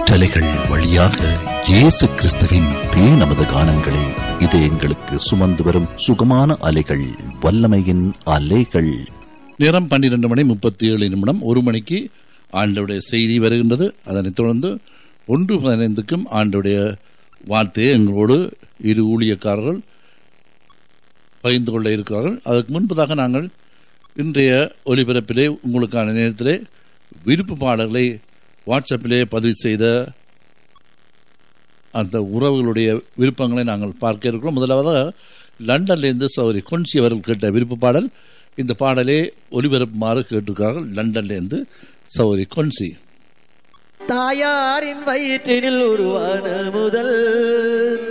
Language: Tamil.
காற்றலைகள் வழியாக இயேசு கிறிஸ்துவின் தே நமது கானங்களை இது எங்களுக்கு சுமந்து வரும் சுகமான அலைகள் வல்லமையின் அலைகள் நேரம் பன்னிரண்டு மணி முப்பத்தி ஏழு நிமிடம் ஒரு மணிக்கு ஆண்டவுடைய செய்தி வருகின்றது அதனைத் தொடர்ந்து ஒன்று பதினைந்துக்கும் ஆண்டுடைய வார்த்தையை எங்களோடு இரு ஊழியக்காரர்கள் பகிர்ந்து கொள்ள இருக்கிறார்கள் அதற்கு முன்பதாக நாங்கள் இன்றைய ஒலிபரப்பிலே உங்களுக்கான நேரத்திலே விருப்பு பாடல்களை வாட்ஸ்அப்பிலே பதிவு செய்த அந்த உறவுகளுடைய விருப்பங்களை நாங்கள் பார்க்க இருக்கிறோம் முதலாவதாக லண்டன்லேருந்து சௌரி கொன்சி அவர்கள் கேட்ட விருப்ப பாடல் இந்த பாடலே ஒலிபரப்புமாறு கேட்டிருக்கிறார்கள் லண்டன்லேருந்து சௌரி கொன்சி தாயாரின் வயிற்றினில் உருவான முதல்